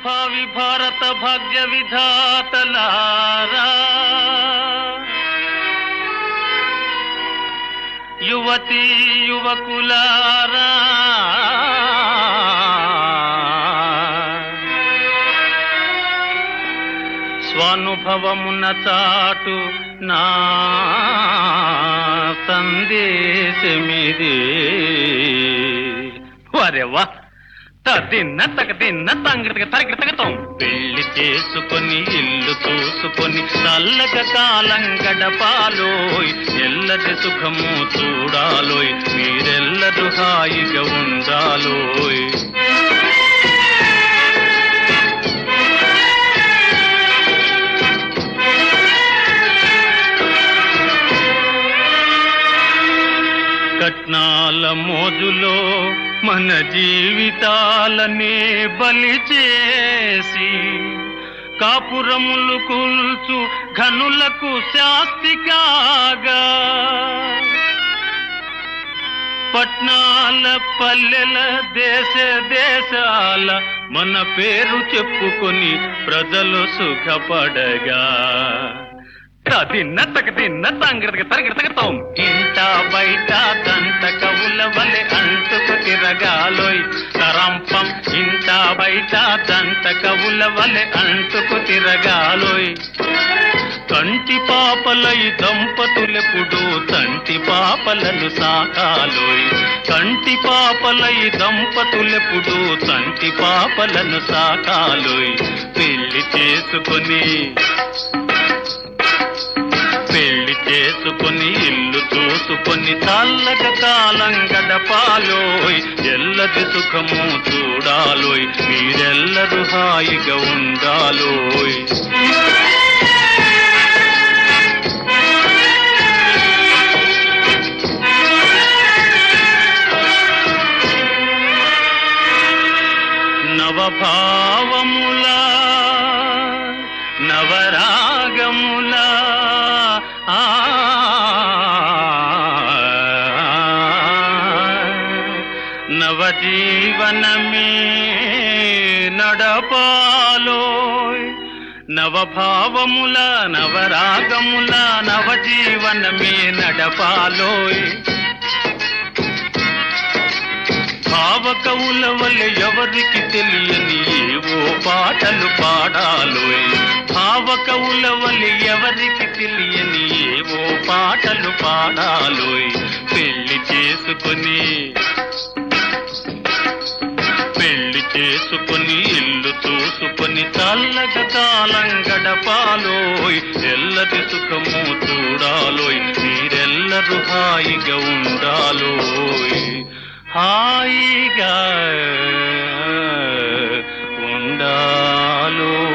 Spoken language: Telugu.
భావి భారత భాగ్య విధాతలారా యువతీ యువకులారా స్వానుభవమున చాటు నా సందేశమిది వరెవా తిన్న తగ తిన్న తంగడిగా తరగతగతం పెళ్లి చేసుకొని ఇల్లు చూసుకొని చల్లగ కాలం గడపాలోయ్ ఎల్లది సుఖము చూడాలోయ్ మీరెల్లరూ హాయిగా ఉండాలోయ్ కట్నాల మోజులో మన జీవితాలనే బలి చేసి కాపురములు కూల్చు ఘనులకు శాస్తి కాగా పట్నాల పల్లెల దేశ దేశాల మన పేరు చెప్పుకొని ప్రజలు సుఖపడగా తిన్న తగ తిన్న తంగడగ తరగడతగతాం ఇంట బయట దంత కవుల వలె అంటుకు తిరగాలోయ్ తరంపం ఇంట బయట దంత కవుల వలె అంటుకు తిరగాలోయ్ కంటి పాపలై దంపతులెప్పుడు తంటి పాపలను సాకాలోయ్ కంటి పాపలై దంపతులెప్పుడు తంటి పాపలను సాకాలోయ్ పెళ్లి చేసుకొని పెళ్లి చేసుకొని ఇల్లు చూసుకొని చల్లగా కాలం గడపాలోయ్ ఎల్లది సుఖము చూడాలోయ్ మీరెల్లరూ హాయిగా ఉండాలోయ్ నవభావముల నవరాగముల ఆ నవజీవనమే నడపాలోయ్ నవభావముల నవరాగముల నవజీవనమే నడపాలోయ్ భావకవుల వల్లే ఎవరికి తెలియని ఏవో పాటలు పాడాలోయ్ భావకవుల వల్లే ఎవరికి తెలియని ఏవో పాటలు పాడాలోయ్ పెళ్లి చేసుకొని పెళ్లి చేసుకొని ఇల్లు చూసుకొని చల్లగా కాలం గడపాలోయ్ ఎల్లది సుఖము చూడాలోయ్ మీరెల్లరూ హాయిగా ఉండాలోయ్ హాయిగా ఉండాలో